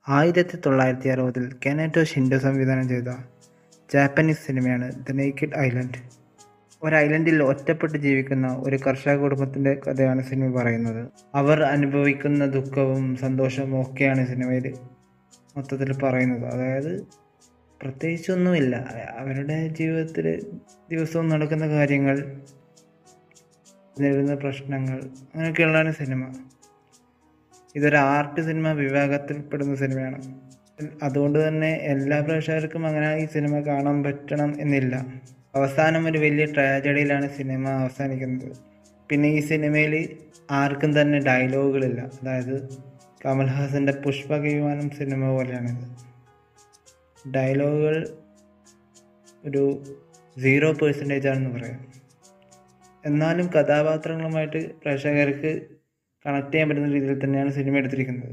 ആയിരത്തി തൊള്ളായിരത്തി അറുപതിൽ കെനറ്റോ ഷിൻഡോ സംവിധാനം ചെയ്ത ജാപ്പനീസ് സിനിമയാണ് ദ നേക്കിഡ് ഐലൻഡ് ഒരു ഐലൻഡിൽ ഒറ്റപ്പെട്ട് ജീവിക്കുന്ന ഒരു കർഷക കുടുംബത്തിൻ്റെ കഥയാണ് സിനിമ പറയുന്നത് അവർ അനുഭവിക്കുന്ന ദുഃഖവും സന്തോഷവും ഒക്കെയാണ് സിനിമയിൽ മൊത്തത്തിൽ പറയുന്നത് അതായത് പ്രത്യേകിച്ചൊന്നുമില്ല അവരുടെ ജീവിതത്തിൽ ദിവസവും നടക്കുന്ന കാര്യങ്ങൾ നേരിടുന്ന പ്രശ്നങ്ങൾ അങ്ങനെയൊക്കെയുള്ളതാണ് സിനിമ ഇതൊരു ആർട്ട് സിനിമ വിഭാഗത്തിൽപ്പെടുന്ന സിനിമയാണ് അതുകൊണ്ട് തന്നെ എല്ലാ പ്രേക്ഷകർക്കും അങ്ങനെ ഈ സിനിമ കാണാൻ പറ്റണം എന്നില്ല അവസാനം ഒരു വലിയ ട്രാജഡിയിലാണ് സിനിമ അവസാനിക്കുന്നത് പിന്നെ ഈ സിനിമയിൽ ആർക്കും തന്നെ ഡയലോഗുകളില്ല അതായത് കമൽഹാസൻ്റെ പുഷ്പക വിമാനം സിനിമ പോലെയാണിത് ഡയലോഗുകൾ ഒരു സീറോ പേഴ്സൻറ്റേജ് ആണെന്ന് പറയാം എന്നാലും കഥാപാത്രങ്ങളുമായിട്ട് പ്രേക്ഷകർക്ക് കണക്ട് ചെയ്യാൻ പറ്റുന്ന രീതിയിൽ തന്നെയാണ് സിനിമ എടുത്തിരിക്കുന്നത്